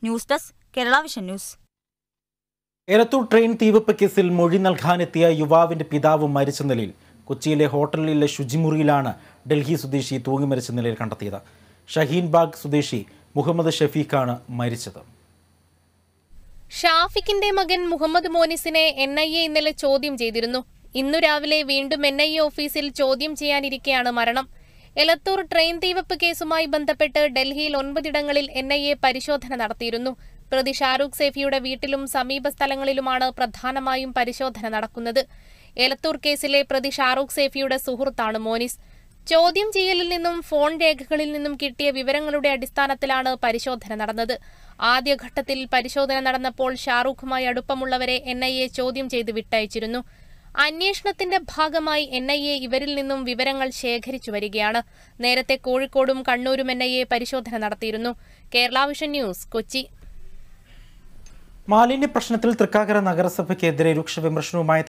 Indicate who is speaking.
Speaker 1: news desk Kerala vision news
Speaker 2: Elathur train തീവെപ്പ് കേസിൽ മൊഴി നൽകാനെത്തിയ യുവാവിന്റെ പിതാവ് മരിച്ച നിലയിൽ കൊച്ചിയിലെ ഹോട്ടലിലെ ശുചിമുറിയിലാണ് ഡൽഹി സ്വദേശി തൂങ്ങി മരിച്ച നിലയിൽ കണ്ടെത്തിയത് ഷഹീൻ ബാഗ് സ്വദേശി മുഹമ്മദ് ഷഫീഖാണ് മരിച്ചത്
Speaker 3: ഷാഫിക്കിന്റെ മകൻ മുഹമ്മദ് മോനിസിനെ എൻ ഐ എ ഇന്നലെ ചോദ്യം ചെയ്തിരുന്നു ഇന്നു രാവിലെ വീണ്ടും എൻ ഐ എ ഓഫീസിൽ ചോദ്യം ചെയ്യാനിരിക്കെയാണ് മരണം എലത്തൂർ ട്രെയിൻ തീവെപ്പ് കേസുമായി ബന്ധപ്പെട്ട് ഡൽഹിയിൽ ഒൻപതിടങ്ങളിൽ എൻ ഐ എ പരിശോധന നടത്തിയിരുന്നു പ്രതി ഷാരൂഖ് സേഫിയുടെ വീട്ടിലും സമീപ സ്ഥലങ്ങളിലുമാണ് പ്രധാനമായും പരിശോധന നടക്കുന്നത് എലത്തൂർ കേസിലെ പ്രതി ഷാറൂഖ് സേഫിയുടെ സുഹൃത്താണ് മോനിസ് ചോദ്യം ചെയ്യലിൽ നിന്നും ഫോൺ രേഖകളിൽ നിന്നും കിട്ടിയ വിവരങ്ങളുടെ അടിസ്ഥാനത്തിലാണ് പരിശോധന നടന്നത് ആദ്യഘട്ടത്തിൽ പരിശോധന നടന്നപ്പോൾ ഷാറൂഖുമായി അടുപ്പമുള്ളവരെ എൻ ഐ എ ചോദ്യം ചെയ്ത് വിട്ടയച്ചിരുന്നു അന്വേഷണത്തിന്റെ ഭാഗമായി എൻ ഐ എ ഇവരിൽ നിന്നും വിവരങ്ങൾ ശേഖരിച്ചു വരികയാണ് നേരത്തെ കോഴിക്കോടും കണ്ണൂരും എൻ ഐ എ പരിശോധന നടത്തിയിരുന്നു കേരള വിഷൻ ന്യൂസ് കൊച്ചി
Speaker 2: മാലിന്യ പ്രശ്നത്തിൽ തൃക്കാക്കര നഗരസഭയ്ക്കെതിരെ രൂക്ഷ വിമർശനവുമായി